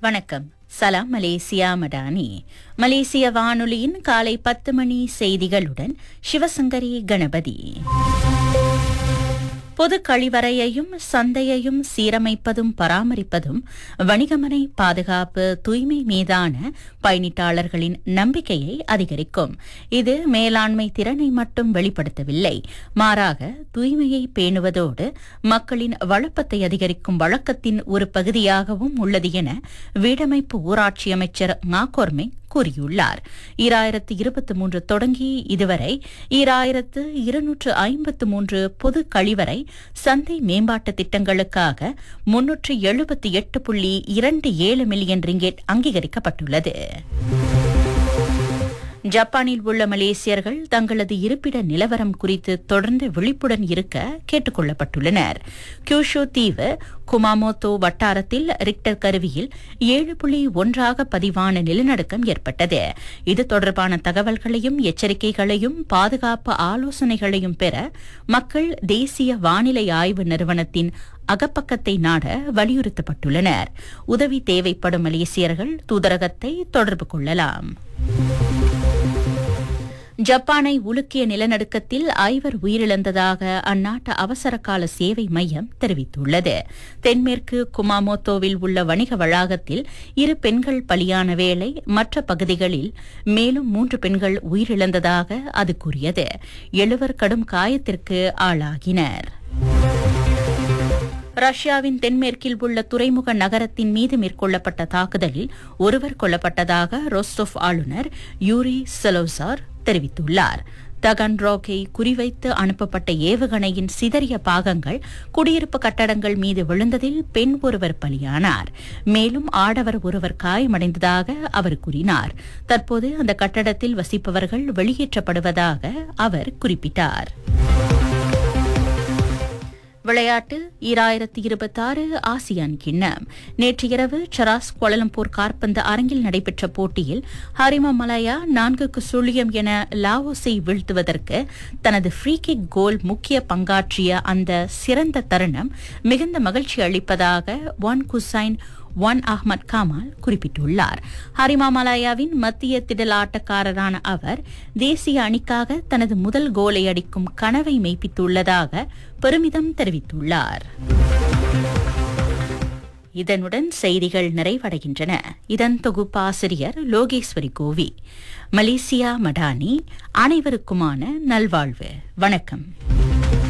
வணக்கம் சலாம் மலேசியா மடானி மலேசிய வானொலியின் காலை பத்து மணி செய்திகளுடன் சிவசங்கரி கணபதி பொது கழிவறையையும் சந்தையையும் சீரமைப்பதும் பராமரிப்பதும் வணிகமனை பாதுகாப்பு தூய்மை மீதான பயணிட்டாளர்களின் நம்பிக்கையை அதிகரிக்கும் இது மேலாண்மை திறனை மட்டும் வெளிப்படுத்தவில்லை மாறாக தூய்மையை பேணுவதோடு மக்களின் வழப்பத்தை அதிகரிக்கும் வழக்கத்தின் ஒரு பகுதியாகவும் உள்ளது என வீடமைப்பு ஊராட்சி அமைச்சர் மாக்கோர்மே கூறியுள்ளார் ஈராயிரத்து இருபத்தி மூன்று தொடங்கி இதுவரை ஈராயிரத்து இருநூற்று ஐம்பத்து மூன்று பொது கழிவறை சந்தை மேம்பாட்டு திட்டங்களுக்காக முன்னூற்று எழுபத்தி எட்டு புள்ளி இரண்டு ஏழு மில்லியன் ரிங்கெட் அங்கீகரிக்கப்பட்டுள்ளது ஜப்பானில் உள்ள மலேசியர்கள் தங்களது இருப்பிட நிலவரம் குறித்து தொடர்ந்து விழிப்புடன் இருக்க கேட்டுக் கொள்ளப்பட்டுள்ளனர் கியூஷு தீவு குமாமோத்தோ வட்டாரத்தில் ரிக்டர் கருவியில் ஏழு புள்ளி ஒன்றாக பதிவான நிலநடுக்கம் ஏற்பட்டது இது தொடர்பான தகவல்களையும் எச்சரிக்கைகளையும் பாதுகாப்பு ஆலோசனைகளையும் பெற மக்கள் தேசிய வானிலை ஆய்வு நிறுவனத்தின் அகப்பக்கத்தை நாட வலியுறுத்தப்பட்டுள்ளனர் உதவி தேவைப்படும் மலேசியர்கள் தூதரகத்தை தொடர்பு கொள்ளலாம் ஜப்பானை உலுக்கிய நிலநடுக்கத்தில் ஐவர் உயிரிழந்ததாக அந்நாட்டு அவசரகால சேவை மையம் தெரிவித்துள்ளது தென்மேற்கு குமாமோத்தோவில் உள்ள வணிக வளாகத்தில் இரு பெண்கள் பலியான வேளை மற்ற பகுதிகளில் மேலும் மூன்று பெண்கள் உயிரிழந்ததாக அது கூறியது எழுவர் கடும் காயத்திற்கு ஆளாகினர் ரஷ்யாவின் தென்மேற்கில் உள்ள துறைமுக நகரத்தின் மீது மேற்கொள்ளப்பட்ட தாக்குதலில் ஒருவர் கொல்லப்பட்டதாக ரோஸ்டோவ் ஆளுநர் யூரி செலோசார் தெரிவித்துள்ளார் தகன்ரோக்கை குறிவைத்து அனுப்பப்பட்ட ஏவுகணையின் சிதறிய பாகங்கள் குடியிருப்பு கட்டடங்கள் மீது விழுந்ததில் பெண் ஒருவர் பலியானார் மேலும் ஆடவர் ஒருவர் காயமடைந்ததாக அவர் கூறினார் தற்போது அந்த கட்டடத்தில் வசிப்பவர்கள் வெளியேற்றப்படுவதாக அவர் குறிப்பிட்டார் விளையாட்டு ஈராயிரத்தி இருபத்தாறு ஆசியான் கிண்ணம் நேற்று இரவு சராஸ் கோலலம்பூர் கார்பந்து அரங்கில் நடைபெற்ற போட்டியில் ஹரிமா மலாயா நான்குக்கு சுழியம் என லாவோஸை வீழ்த்துவதற்கு தனது ஃப்ரீ கிக் கோல் முக்கிய பங்காற்றிய அந்த சிறந்த தருணம் மிகுந்த மகிழ்ச்சி அளிப்பதாக Wan Hussein Onn Ahmad Kamal குறிப்பிட்டுள்ளார் ஹரிமா மலாயாவின் மத்திய திடல் ஆட்டக்காரரான அவர் தேசிய அணிக்காக தனது முதல் கோலை அடிக்கும் கனவை மெய்ப்பித்துள்ளதாக பெருமிதம் தெரிவித்துள்ளார் இதனுடன் செய்திகள் நிறைவடைகின்றன இதன் தொகுப்பாசிரியர் லோகேஸ்வரி கோவி மலேசியா மடானி அனைவருக்குமான நல்வாழ்வு வணக்கம்